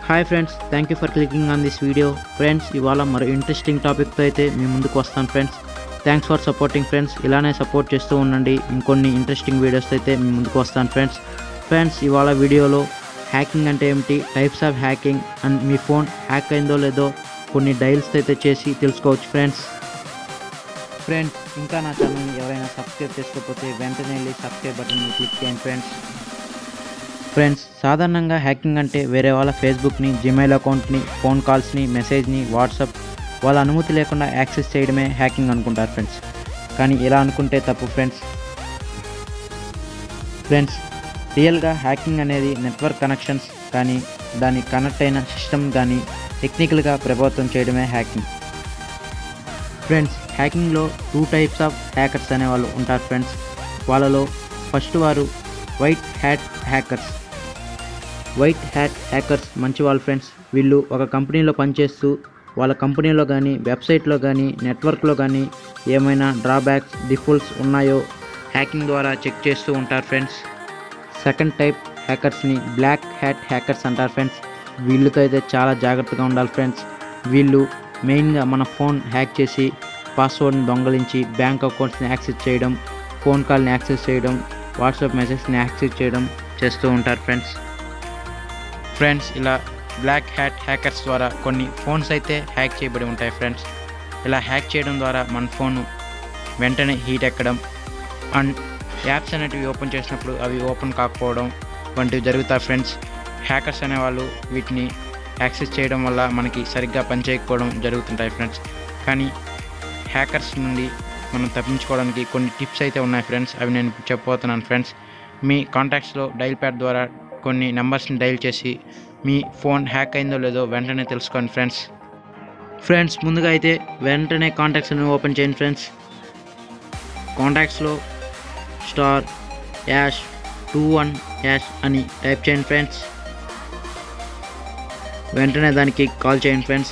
hi friends thank you for clicking on this video friends ఇవాళ మరో interesting టాపిక్తో అయితే మీ ముందుకు వస్తాను friends thanks for supporting friends ఇలానే సపోర్ట్ చేస్తూ ఉండండి ఇంకొన్ని ఇంట్రెస్టింగ్ వీడియోస్ అయితే మీ ముందుకు వస్తాను ఫ్రెండ్స్ ఫ్రెండ్స్ ఇవాళ వీడియోలో హ్యాకింగ్ అంటే ఏమిటి టైప్స్ ఆఫ్ హ్యాకింగ్ అండ్ మీ ఫోన్ హ్యాక్ అయిందో లేదో కొన్ని డైల్స్ అయితే చేసి తెలుసుకోవచ్చు ఫ్రెండ్స్ ఫ్రెండ్స్ ఇంకా నా ఛానల్ని ఎవరైనా సబ్స్క్రైబ్ చేసుకోకపోతే వెంటనే వెళ్ళి సబ్స్క్రైబ్ బటన్ క్లిక్ చేయండి ఫ్రెండ్స్ ఫ్రెండ్స్ సాధారణంగా హ్యాకింగ్ అంటే వేరే వాళ్ళ ఫేస్బుక్ని జీమెయిల్ అకౌంట్ని ఫోన్ కాల్స్ని మెసేజ్ని వాట్సాప్ వాళ్ళ అనుమతి లేకుండా యాక్సెస్ చేయడమే హ్యాకింగ్ అనుకుంటారు ఫ్రెండ్స్ కానీ ఇలా అనుకుంటే తప్పు ఫ్రెండ్స్ ఫ్రెండ్స్ రియల్గా హ్యాకింగ్ అనేది నెట్వర్క్ కనెక్షన్స్ కానీ దాని కనెక్ట్ అయిన సిస్టమ్ కానీ టెక్నికల్గా ప్రభావితం చేయడమే హ్యాకింగ్ ఫ్రెండ్స్ హ్యాకింగ్లో టూ టైప్స్ ఆఫ్ హ్యాకర్స్ అనేవాళ్ళు ఉంటారు ఫ్రెండ్స్ వాళ్ళలో ఫస్ట్ వారు white hat hackers white hat hackers మంచి వాళ్ళు ఫ్రెండ్స్ వీళ్ళు ఒక కంపెనీలో పనిచేస్తూ వాళ్ళ కంపెనీలో కానీ వెబ్సైట్లో కానీ నెట్వర్క్లో కానీ ఏమైనా డ్రాబ్యాక్స్ డిఫాల్ట్స్ ఉన్నాయో హ్యాకింగ్ ద్వారా చెక్ చేస్తూ ఉంటారు ఫ్రెండ్స్ సెకండ్ టైప్ హ్యాకర్స్ని బ్లాక్ హ్యాట్ హ్యాకర్స్ అంటారు ఫ్రెండ్స్ వీళ్ళతో అయితే చాలా జాగ్రత్తగా ఉండాలి ఫ్రెండ్స్ వీళ్ళు మెయిన్గా మన ఫోన్ హ్యాక్ చేసి పాస్వర్డ్ని దొంగలించి బ్యాంక్ అకౌంట్స్ని యాక్సెస్ చేయడం ఫోన్ కాల్ని యాక్సెస్ చేయడం వాట్సాప్ మెసేజ్ని యాక్సెస్ చేయడం చేస్తూ ఉంటారు ఫ్రెండ్స్ ఫ్రెండ్స్ ఇలా బ్లాక్ హ్యాట్ హ్యాకర్స్ ద్వారా కొన్ని ఫోన్స్ అయితే హ్యాక్ చేయబడి ఉంటాయి ఫ్రెండ్స్ ఇలా హ్యాక్ చేయడం ద్వారా మన ఫోన్ వెంటనే హీట్ ఎక్కడం అండ్ యాప్స్ అనేటివి ఓపెన్ చేసినప్పుడు అవి ఓపెన్ కాకపోవడం వంటివి జరుగుతాయి ఫ్రెండ్స్ హ్యాకర్స్ అనేవాళ్ళు వీటిని యాక్సెస్ చేయడం వల్ల మనకి సరిగ్గా పనిచేయకపోవడం జరుగుతుంటాయి ఫ్రెండ్స్ కానీ హ్యాకర్స్ నుండి మనం తప్పించుకోవడానికి కొన్ని టిప్స్ అయితే ఉన్నాయి ఫ్రెండ్స్ అవి నేను ఇప్పుడు చెప్పబోతున్నాను ఫ్రెండ్స్ మీ కాంటాక్ట్స్లో డైల్ ప్యాడ్ ద్వారా కొన్ని నెంబర్స్ని డైల్ చేసి మీ ఫోన్ హ్యాక్ అయిందో లేదో వెంటనే తెలుసుకోండి ఫ్రెండ్స్ ఫ్రెండ్స్ ముందుగా అయితే వెంటనే కాంటాక్ట్స్ని ఓపెన్ చేయండి ఫ్రెండ్స్ కాంటాక్ట్స్లో star hash two one hash అని టైప్ చేయండి ఫ్రెండ్స్ వెంటనే దానికి కాల్ చేయండి ఫ్రెండ్స్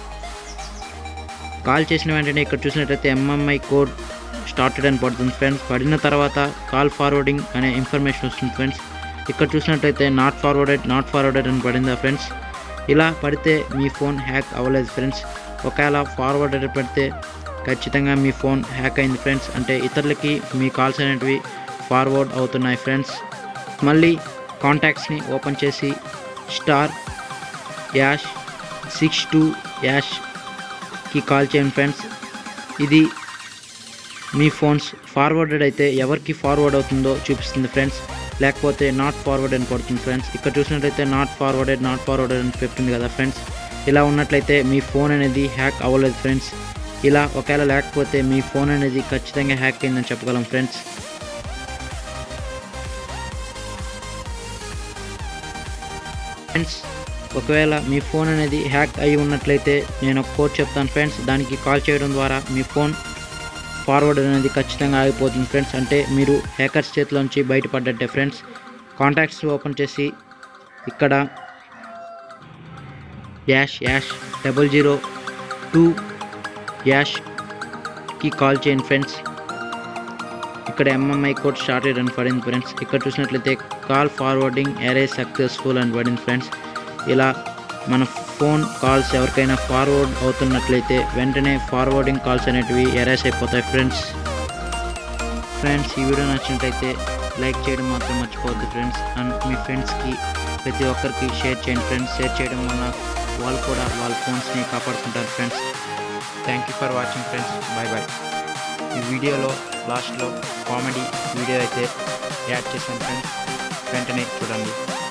కాల్ చేసిన వెంటనే ఇక్కడ చూసినట్టయితే ఎంఎంఐ కోడ్ స్టార్టెడ్ అని పడుతుంది ఫ్రెండ్స్ పడిన తర్వాత కాల్ ఫార్వర్డింగ్ అనే ఇన్ఫర్మేషన్ వస్తుంది ఫ్రెండ్స్ ఇక్కడ చూసినట్టయితే నాట్ ఫార్వర్డెడ్ నాట్ ఫార్వర్డెడ్ అని పడిందా ఫ్రెండ్స్ ఇలా పడితే మీ ఫోన్ హ్యాక్ అవ్వలేదు ఫ్రెండ్స్ ఒకవేళ ఫార్వర్డెడ్ పెడితే ఖచ్చితంగా మీ ఫోన్ హ్యాక్ అయింది ఫ్రెండ్స్ అంటే ఇతరులకి మీ కాల్స్ అనేటివి ఫార్వర్డ్ అవుతున్నాయి ఫ్రెండ్స్ మళ్ళీ కాంటాక్ట్స్ని ఓపెన్ చేసి స్టార్ యాష్ సిక్స్ టూ యాష్కి కాల్ చేయండి ఫ్రెండ్స్ ఇది మీ ఫోన్స్ ఫార్వర్డెడ్ అయితే ఎవరికి ఫార్వర్డ్ అవుతుందో చూపిస్తుంది ఫ్రెండ్స్ లేకపోతే నాట్ ఫార్వర్డ్ అని పడుతుంది ఫ్రెండ్స్ ఇక్కడ చూసినట్లయితే నాట్ ఫార్వర్డెడ్ నాట్ ఫార్వర్డెడ్ అని చెప్తుంది కదా ఫ్రెండ్స్ ఇలా ఉన్నట్లయితే మీ ఫోన్ అనేది హ్యాక్ అవ్వలేదు ఫ్రెండ్స్ ఇలా ఒకవేళ లేకపోతే మీ ఫోన్ అనేది ఖచ్చితంగా హ్యాక్ అయిందని చెప్పగలం ఫ్రెండ్స్ ఫ్రెండ్స్ ఒకవేళ మీ ఫోన్ అనేది హ్యాక్ అయి ఉన్నట్లయితే నేను ఒక కోడ్ చెప్తాను ఫ్రెండ్స్ దానికి కాల్ చేయడం ద్వారా మీ ఫోన్ ఫార్వర్డ్ అనేది ఖచ్చితంగా ఆగిపోతుంది ఫ్రెండ్స్ అంటే మీరు హ్యాకర్స్ చేతిలోంచి బయటపడ్డట్టే ఫ్రెండ్స్ కాంటాక్ట్స్ ఓపెన్ చేసి ఇక్కడ hash hash double zero two యాష్కి కాల్ చేయండి ఫ్రెండ్స్ ఇక్కడ ఎంఎంఐ కోడ్ స్టార్టెడ్ అని పడింది ఫ్రెండ్స్ ఇక్కడ చూసినట్లయితే కాల్ ఫార్వర్డింగ్ ఎరే సక్సెస్ఫుల్ అని పడింది ఫ్రెండ్స్ ఇలా మన ఫోన్ కాల్స్ ఎవరికైనా ఫార్వర్డ్ అవుతున్నట్లయితే వెంటనే ఫార్వర్డింగ్ కాల్స్ అనేటివి ఎరేస్ అయిపోతాయి ఫ్రెండ్స్ ఫ్రెండ్స్ ఈ వీడియో నచ్చినట్లయితే లైక్ చేయడం మాత్రం మర్చిపోవద్దు ఫ్రెండ్స్ అండ్ మీ ఫ్రెండ్స్కి ప్రతి ఒక్కరికి షేర్ చేయండి ఫ్రెండ్స్ షేర్ చేయడం వల్ల వాళ్ళు కూడా వాళ్ళ ఫోన్స్ని కాపాడుకుంటారు friends thank you for watching friends bye bye ఈ వీడియోలో లాస్ట్లో కామెడీ వీడియో అయితే యాడ్ చేశాను ఫ్రెండ్స్ వెంటనే చూడండి